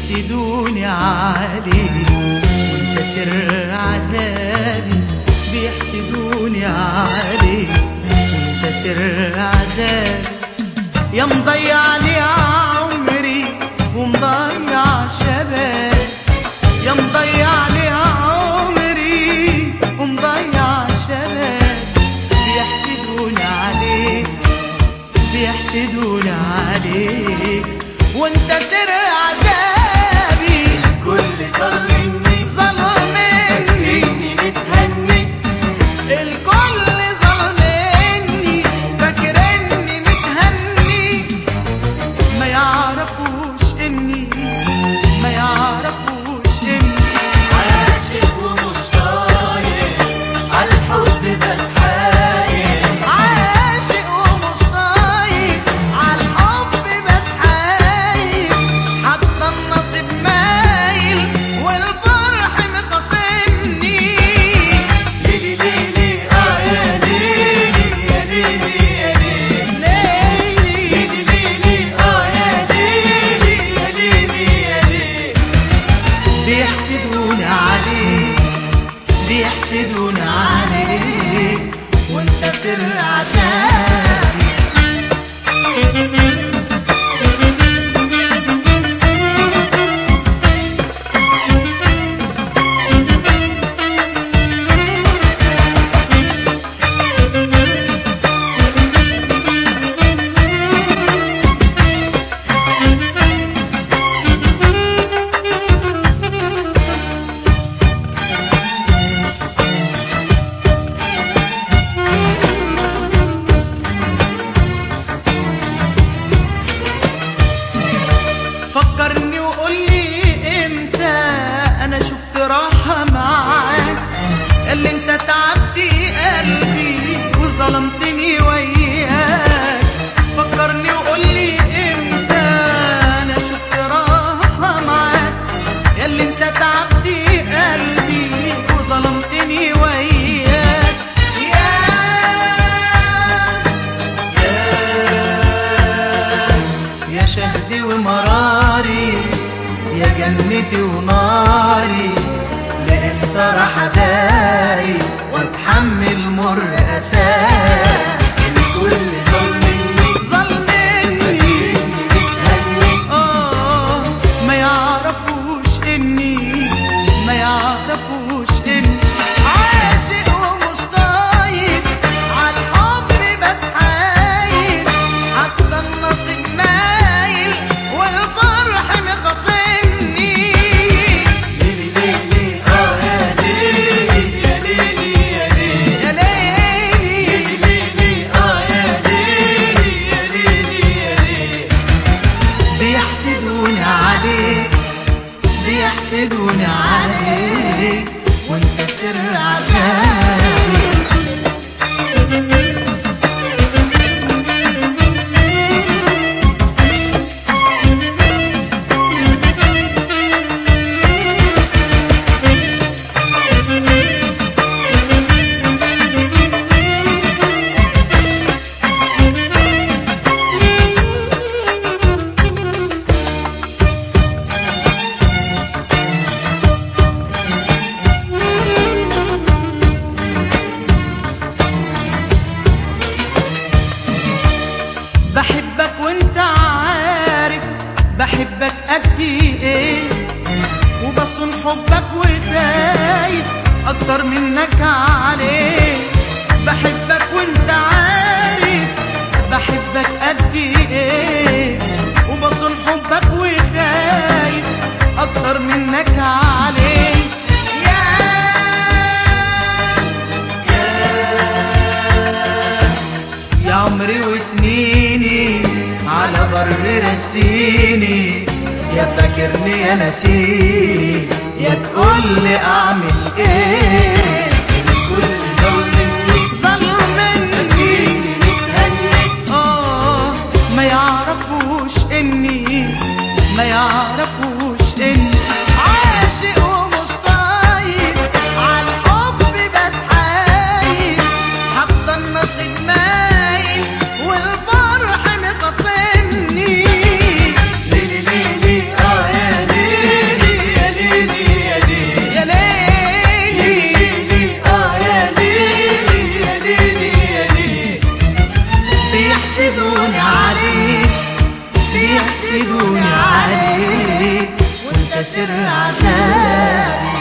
بيحسدوني عليه وانت سر عذابي بيحسدوني عليه وانت سر عذابي يا مضيع لي عمري ومضيع شباب يا مضيع لي عمري ومضيع شباب بيحسدوني عليك بيحسدوني عليك وانت سر عذابي كل ظلمني ظلمني إني متهني الكل ظلمني فاكر اني متهني ما يعرفوش اني ما يعرفوش اني عاشق ومش طايق عالحب بتحايل عاشق ومش طايق عالحب بتحايل حتى النصيب مايل والفرح مخاصمني ليلي ليلي اه يا ليلي يا ليلي يا ليلي ليلي ليلي ليلي اه يا ليلي يا ليلي يا ليلي بيحسدوني عليك بيحسدوني عليك وانت سر عذابي فكرني وقول لي امتى انا شفت راحه معاك اللي انت تعبتي قلبي وظلمتني وياك فكرني وقول لي امتى انا شفت راحه معاك اللي انت تعبتي قلبي وظلمتني وياك يا يا شهدي ومراري يا جنتي وناري لامتى راح اداري واتحمل مر اساك الكل ظلمني ظلمني إني متهني اه ما يعرفوش اني ما يعرفوش اني عاشق ومش طايق عالحب بتحايل حتى النصيب مايل والفرح مخاصمني ليلي ليلي اه يا ليلي يا ليلي يا ليلي يا ليلي ليلي اه يا ليلي يا ليلي يا ليلي بيحسدوني عليك بيحسدوني عليك وانت سر عذابي بحبك وانت عارف بحبك قد ايه وبصون حبك وخايف اكتر منك عليه بحبك وانت عارف بحبك قد ايه وبصون حبك وخايف اكتر منك عليه يا يا عمري وسنيني على بر رسيني يا فاكرني يا نسيني يا تقول لي اعمل ايه الكل ظلمني ظلمني إني متهني اه ما يعرفوش اني ما يعرفوش اني عاشق ومش طايق عالحب بتحايل حتى النصيب مايل والفرح مخاصمني ليلي ليلي اه يا ليلي سر عذابي